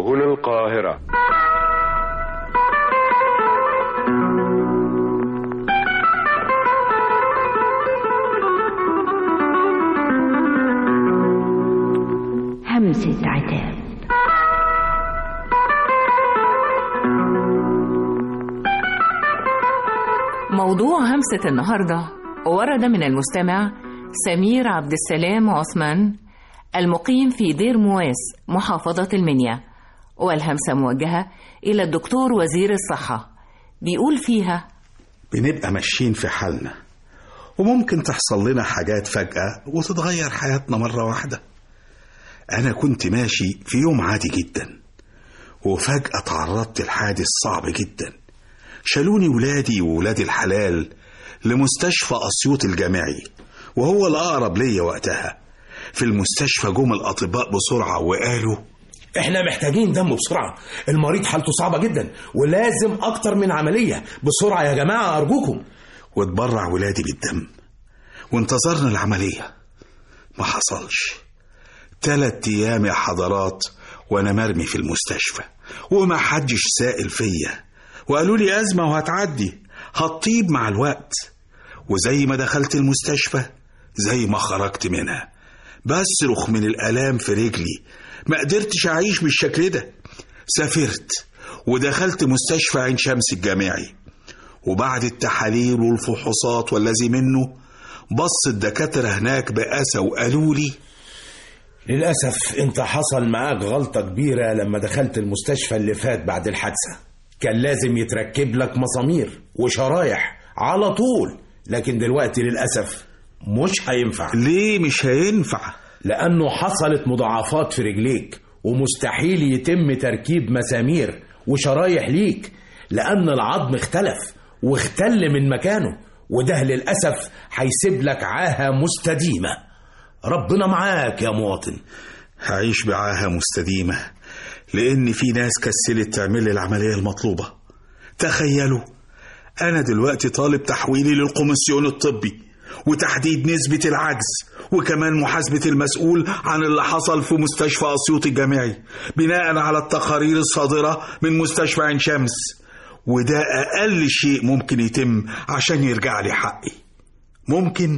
هنا القاهرة همسة عتاب موضوع همسة النهاردة ورد من المستمع سمير عبد السلام عثمان المقيم في دير مواس محافظة المنيا والهمسة موجهة إلى الدكتور وزير الصحة بيقول فيها بنبقى ماشيين في حالنا وممكن تحصل لنا حاجات فجأة وتتغير حياتنا مرة واحدة أنا كنت ماشي في يوم عادي جدا وفجأة تعرضت لحادث صعب جدا شالوني ولادي وولاد الحلال لمستشفى أسيوط الجامعي وهو الأقرب ليا وقتها في المستشفى جم الأطباء بسرعة وقالوا احنا محتاجين دم بسرعة المريض حالته صعبة جدا ولازم اكتر من عملية بسرعة يا جماعة ارجوكم واتبرع ولادي بالدم وانتظرنا العملية ما حصلش تلات أيام يا حضرات وأنا مرمي في المستشفى وما حدش سائل فيا وقالوا لي أزمة وهتعدي هتطيب مع الوقت وزي ما دخلت المستشفى زي ما خرجت منها بصرخ من الآلام في رجلي ما قدرتش أعيش بالشكل ده سافرت ودخلت مستشفى عين شمس الجامعي وبعد التحاليل والفحوصات والذي منه بص الدكاترة هناك بأسى وقالوا لي للأسف انت حصل معاك غلطة كبيرة لما دخلت المستشفى اللي فات بعد الحادثة كان لازم يتركب لك مسامير وشرايح على طول لكن دلوقتي للأسف مش هينفع ليه مش هينفع لأنه حصلت مضاعفات في رجليك ومستحيل يتم تركيب مسامير وشرايح ليك لأن العظم اختلف واختل من مكانه وده للأسف هيسيب لك عاهة مستديمة ربنا معاك يا مواطن هعيش بعاهة مستديمة لأن في ناس كسلت تعمل لي العملية المطلوبة تخيلوا أنا دلوقتي طالب تحويلي للكوميسيون الطبي وتحديد نسبة العجز وكمان محاسبة المسؤول عن اللي حصل في مستشفى أسيوط الجامعي بناء على التقارير الصادرة من مستشفى عين شمس وده أقل شيء ممكن يتم عشان يرجع لي حقي ممكن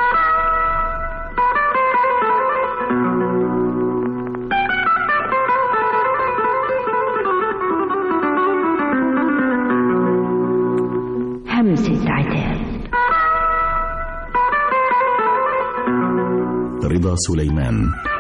همسة عتاب رضا سليمان